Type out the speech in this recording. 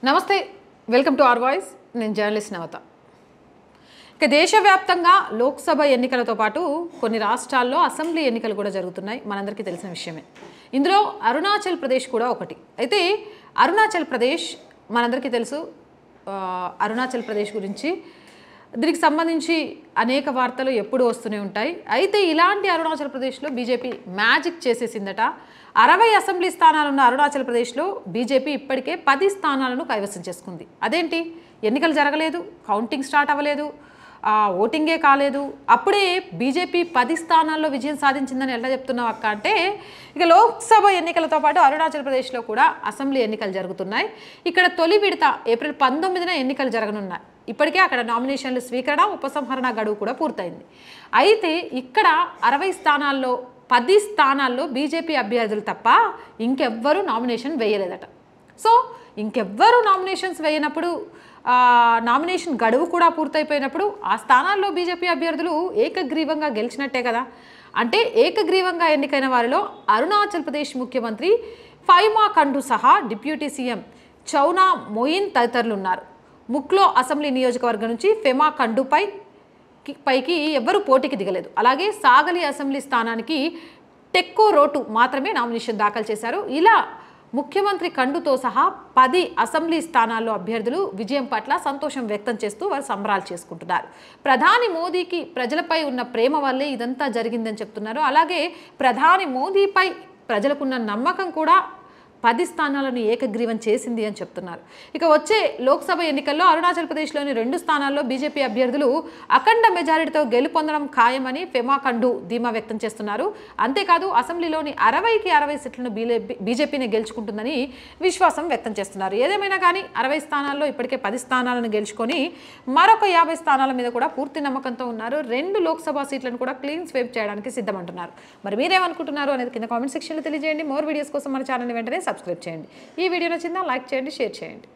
నమస్తే welcome to R voice నేను journalist Navatha ఇక దేశవ్యాప్తంగా లోక్సభ ఎన్నికలతో పాటు కొన్ని రాష్ట్రాల్లో అసెంబ్లీ ఎన్నికలు కూడా జరుగుతున్నాయి మనందరికీ తెలిసిన విషయమే ఇందులో అరుణాచల్ ప్రదేశ్ కూడా ఒకటి అయితే అరుణాచల్ ప్రదేశ్ మనందరికీ తెలుసు ఆ, అరుణాచల్ ప్రదేశ్ గురించి దీనికి సంబంధించి అనేక వార్తలు ఎప్పుడూ వస్తూనే ఉంటాయి అయితే ఇలాంటి అరుణాచల్ ప్రదేశ్లో బీజేపీ మ్యాజిక్ చేసేసిందట అరవై అసెంబ్లీ స్థానాలున్న అరుణాచల్ ప్రదేశ్లో బీజేపీ ఇప్పటికే పది స్థానాలను కైవసం చేసుకుంది అదేంటి ఎన్నికలు జరగలేదు కౌంటింగ్ స్టార్ట్ అవ్వలేదు ఆ, ఓటింగే కాలేదు అప్పుడే బీజేపీ పది స్థానాల్లో విజయం సాధించిందని ఎలా చెప్తున్నావు అక్క అంటే ఇక లోక్సభ ఎన్నికలతో పాటు అరుణాచల్ ప్రదేశ్లో కూడా అసెంబ్లీ ఎన్నికలు జరుగుతున్నాయి ఇక్కడ తొలి విడత ఏప్రిల్ పంతొమ్మిదిన ఎన్నికలు జరగనున్నాయి ఇప్పటికే అక్కడ నామినేషన్లు స్వీకరణ ఉపసంహరణ గడువు కూడా పూర్తయింది అయితే ఇక్కడ అరవై స్థానాల్లో పది స్థానాల్లో బీజేపీ అభ్యర్థులు తప్ప ఇంకెవ్వరూ నామినేషన్ వేయలేదట సో ఇంకెవ్వరూ నామినేషన్స్ వేయనప్పుడు ఆ, నామినేషన్ గడువు కూడా పూర్తయిపోయినప్పుడు ఆ స్థానాల్లో బీజేపీ అభ్యర్థులు ఏకగ్రీవంగా గెలిచినట్టే కదా అంటే ఏకగ్రీవంగా ఎన్నికైన వారిలో అరుణాచల్ ప్రదేశ్ ముఖ్యమంత్రి ఫైమా ఖండు సహా డిప్యూటీ సీఎం చౌనా మొయిన్ తదితరులు ఉన్నారు ముక్లో అసెంబ్లీ నియోజకవర్గం నుంచి ఫెమా ఖండుపై కి- పైకి ఎవ్వరూ పోటీకి దిగలేదు అలాగే సాగలి అసెంబ్లీ స్థానానికి టెక్కో రోటు మాత్రమే నామినేషన్ దాఖలు చేశారు ఇలా ముఖ్యమంత్రి కండుతో సహా పది అసెంబ్లీ స్థానాల్లో అభ్యర్థులు విజయం పట్ల సంతోషం వ్యక్తం చేస్తూ వారు సంబరాలు చేసుకుంటున్నారు ప్రధాని మోదీకి ప్రజలపై ఉన్న ప్రేమ వల్లే ఇదంతా జరిగిందని చెప్తున్నారు అలాగే ప్రధాని మోదీపై ప్రజలకున్న నమ్మకం కూడా పది స్థానాలను ఏకగ్రీవం చేసింది అని చెప్తున్నారు ఇక వచ్చే లోక్సభ ఎన్నికల్లో అరుణాచల్ ప్రదేశ్లోని రెండు స్థానాల్లో బీజేపీ అభ్యర్థులు అఖండ మెజారిటీతో గెలుపొందడం ఖాయమని ఫెమా ఖండు ధీమా వ్యక్తం చేస్తున్నారు అంతేకాదు అసెంబ్లీలోని అరవైకి అరవై సీట్లను బీజేపీని గెలుచుకుంటుందని విశ్వాసం వ్యక్తం చేస్తున్నారు ఏదేమైనా కానీ అరవై స్థానాల్లో ఇప్పటికే పది స్థానాలను గెలుచుకొని మరొక యాభై స్థానాల మీద కూడా పూర్తి నమ్మకంతో ఉన్నారు రెండు లోక్సభ సీట్లను కూడా క్లీన్ స్వీప్ చేయడానికి సిద్ధమంటున్నారు మరి మీరేమనుకుంటున్నారు అనేది కింద కామెంట్ సెక్షన్లో తెలియజేయండి మోర్ వీడియోస్ కోసం మన ఛానల్ని వెంటనే సబ్స్క్రైబ్ చేయండి ఈ వీడియో నచ్చిందా లైక్ చేయండి షేర్ చేయండి